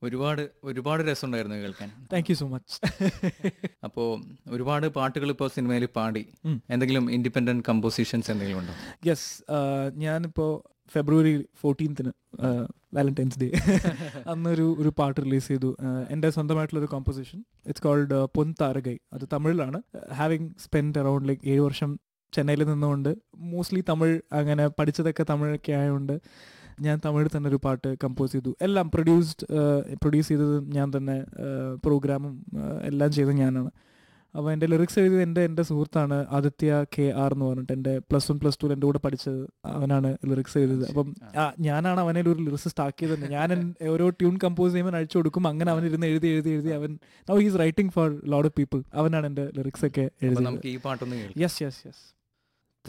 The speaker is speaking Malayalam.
ഒരുപാട് ഒരുപാട് രസമുണ്ടായിരുന്നു കേൾക്കാൻ താങ്ക് യു സോ മച്ച് അപ്പോൾ ഒരുപാട് പാട്ടുകൾ ഇപ്പോൾ സിനിമയിൽ പാടി എന്തെങ്കിലും ഇൻഡിപെൻഡന്റ് കമ്പോസിഷൻസ് എന്തെങ്കിലും ഉണ്ടോ യെസ് ഞാനിപ്പോൾ ഫെബ്രുവരി ഫോർട്ടീൻത്തിന് വാലന്റൈൻസ് ഡേ അന്നൊരു ഒരു പാട്ട് റിലീസ് ചെയ്തു ആഹ് എൻ്റെ സ്വന്തമായിട്ടുള്ള ഒരു composition it's called Pon Tharakai അത് തമിഴിലാണ് ഹാവിങ് സ്പെൻഡ് അറൌണ്ട് ലൈക്ക് ഏഴ് വർഷം ചെന്നൈയിൽ നിന്നുകൊണ്ട് മോസ്റ്റ്ലി തമിഴ് അങ്ങനെ പഠിച്ചതൊക്കെ തമിഴൊക്കെ ആയതുകൊണ്ട് ഞാൻ തമിഴിൽ തന്നെ ഒരു പാട്ട് കമ്പോസ് ചെയ്തു എല്ലാം പ്രൊഡ്യൂസ്ഡ് പ്രൊഡ്യൂസ് ചെയ്തത് ഞാൻ തന്നെ പ്രോഗ്രാമും എല്ലാം ചെയ്തത് ഞാനാണ് അപ്പോൾ എൻ്റെ ലിറിക്സ് എഴുതിയത് എൻ്റെ എൻ്റെ സുഹൃത്താണ് ആദിത്യ കെ ആർ എന്ന് പറഞ്ഞിട്ട് എൻ്റെ പ്ലസ് വൺ പ്ലസ് ടു എൻ്റെ കൂടെ പഠിച്ചത് അവനാണ് ലിറിക്സ് എഴുതിയത് അപ്പം ആ, ഞാനാണ് അവനെ ഒരു ലിറിക്സ് ആക്കിയത് തന്നെ ഞാൻ എൻ- ഓരോ ട്യൂൺ കമ്പോസ് ചെയ്യുമ്പോൾ അഴിച്ചു കൊടുക്കും അങ്ങനെ അവൻ ഇരുന്ന് എഴുതി എഴുതി എഴുതി അവൻ now he's writing for load of people അവനാണ് എൻ്റെ ലിറിക്സ് ഒക്കെ അപ്പോൾ എഴുതിയത് നമുക്ക് ഈ പാട്ടൊന്ന് കേൾക്കാം യെസ് യെസ് യെസ്